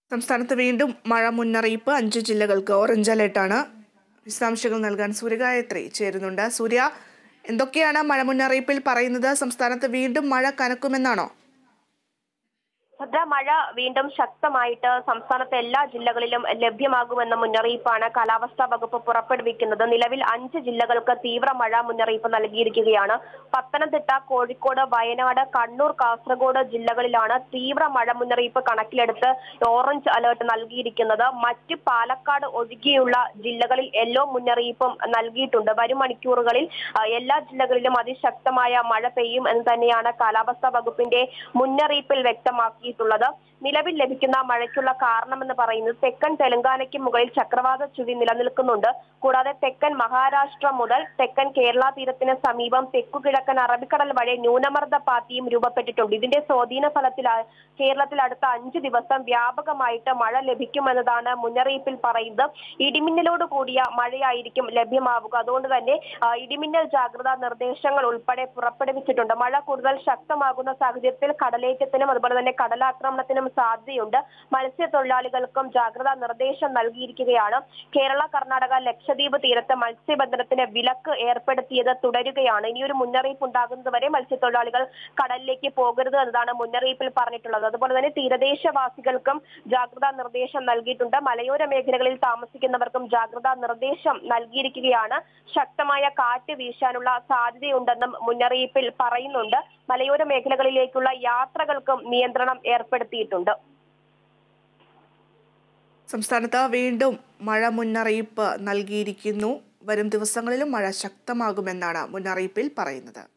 സംസ്ഥാനത്ത് വീണ്ടും മഴ മുന്നറിയിപ്പ് അഞ്ച് ജില്ലകൾക്ക് ഓറഞ്ച് അലേർട്ടാണ് വിശദാംശങ്ങൾ നൽകാൻ സൂര്യഗായത്രി ചേരുന്നുണ്ട് സൂര്യ എന്തൊക്കെയാണ് മഴ മുന്നറിയിപ്പിൽ പറയുന്നത് സംസ്ഥാനത്ത് വീണ്ടും മഴ കനക്കുമെന്നാണോ ഭദ്ര മഴ വീണ്ടും ശക്തമായിട്ട് സംസ്ഥാനത്തെ എല്ലാ ജില്ലകളിലും ലഭ്യമാകുമെന്ന മുന്നറിയിപ്പാണ് കാലാവസ്ഥാ വകുപ്പ് പുറപ്പെടുവിക്കുന്നത് നിലവിൽ അഞ്ച് ജില്ലകൾക്ക് തീവ്ര മഴ മുന്നറിയിപ്പ് നൽകിയിരിക്കുകയാണ് പത്തനംതിട്ട കോഴിക്കോട് വയനാട് കണ്ണൂർ കാസർഗോഡ് ജില്ലകളിലാണ് തീവ്ര മഴ മുന്നറിയിപ്പ് കണക്കിലെടുത്ത് ഓറഞ്ച് അലേർട്ട് നൽകിയിരിക്കുന്നത് മറ്റ് പാലക്കാട് ഒഴികെയുള്ള ജില്ലകളിൽ യെല്ലോ മുന്നറിയിപ്പും നൽകിയിട്ടുണ്ട് വരും മണിക്കൂറുകളിൽ ആ, എല്ലാ ജില്ലകളിലും അതിശക്തമായ മഴ പെയ്യും എന്ന് തന്നെയാണ് കാലാവസ്ഥാ വകുപ്പിന്റെ മുന്നറിയിപ്പിൽ വ്യക്തമാക്കിയിട്ടുള്ളത് നിലവിൽ ലഭിക്കുന്ന മഴയ്ക്കുള്ള കാരണമെന്ന് പറയുന്നത് തെക്കൻ തെലങ്കാനയ്ക്ക് മുകളിൽ ചക്രവാത ചുഴി നിലനിൽക്കുന്നുണ്ട് കൂടാതെ തെക്കൻ മഹാരാഷ്ട്ര മുതൽ തെക്കൻ കേരള തീരത്തിന് സമീപം തെക്കുകിഴക്കൻ അറബിക്കടൽ വഴി ന്യൂനമർദ്ദ പാത്തിയും രൂപപ്പെട്ടിട്ടുണ്ട് ഇതിന്റെ സ്വാധീന ഫലത്തിൽ കേരളത്തിൽ അടുത്ത അഞ്ച് ദിവസം വ്യാപകമായിട്ട് മഴ ലഭിക്കുമെന്നതാണ് മുന്നറിയിപ്പിൽ പറയുന്നത് ഇടിമിന്നലോട് കൂടിയ മഴയായിരിക്കും ലഭ്യമാവുക അതുകൊണ്ട് തന്നെ ആ, ഇടിമിന്നൽ ജാഗ്രതാ നിർദ്ദേശങ്ങൾ ഉൾപ്പെടെ പുറപ്പെടുവിച്ചിട്ടുണ്ട് മഴ കൂടുതൽ ശക്തമാകുന്ന സാഹചര്യത്തിൽ കടലേറ്റത്തിനും അതുപോലെ തന്നെ കടലാക്രമണത്തിനും സാധ്യതയുണ്ട് മത്സ്യത്തൊഴിലാളികൾക്കും ജാഗ്രതാ നിർദ്ദേശം നൽകിയിരിക്കുകയാണ് കേരള കർണാടക ലക്ഷദ്വീപ് തീരത്ത് മത്സ്യബന്ധനത്തിന് വിലക്ക് ഏർപ്പെടുത്തിയത് തുടരുകയാണ് ഇനിയൊരു മുന്നറിയിപ്പ് ഉണ്ടാകുന്നത് വരെ മത്സ്യത്തൊഴിലാളികൾ കടലിലേക്ക് പോകരുത് എന്നതാണ് മുന്നറിയിപ്പിൽ പറഞ്ഞിട്ടുള്ളത് അതുപോലെ തന്നെ തീരദേശവാസികൾക്കും ജാഗ്രതാ നിർദ്ദേശം നൽകിയിട്ടുണ്ട് മലയോര മേഖലകളിൽ താമസിക്കുന്നവർക്കും ജാഗ്രതാ നിർദ്ദേശം നൽകിയിരിക്കുകയാണ് ശക്തമായ കാറ്റ് വീശാനുള്ള സാധ്യതയുണ്ടെന്നും മുന്നറിയിപ്പിൽ പറയുന്നുണ്ട് മലയോര മേഖലകളിലേക്കുള്ള യാത്രകൾക്കും നിയന്ത്രണം ഏർപ്പെടുത്തിയിട്ടുണ്ട് സംസ്ഥാനത്ത് വീണ്ടും മഴ മുന്നറിയിപ്പ് നൽകിയിരിക്കുന്നു വരും ദിവസങ്ങളിലും മഴ ശക്തമാകുമെന്നാണ് മുന്നറിയിപ്പിൽ പറയുന്നത്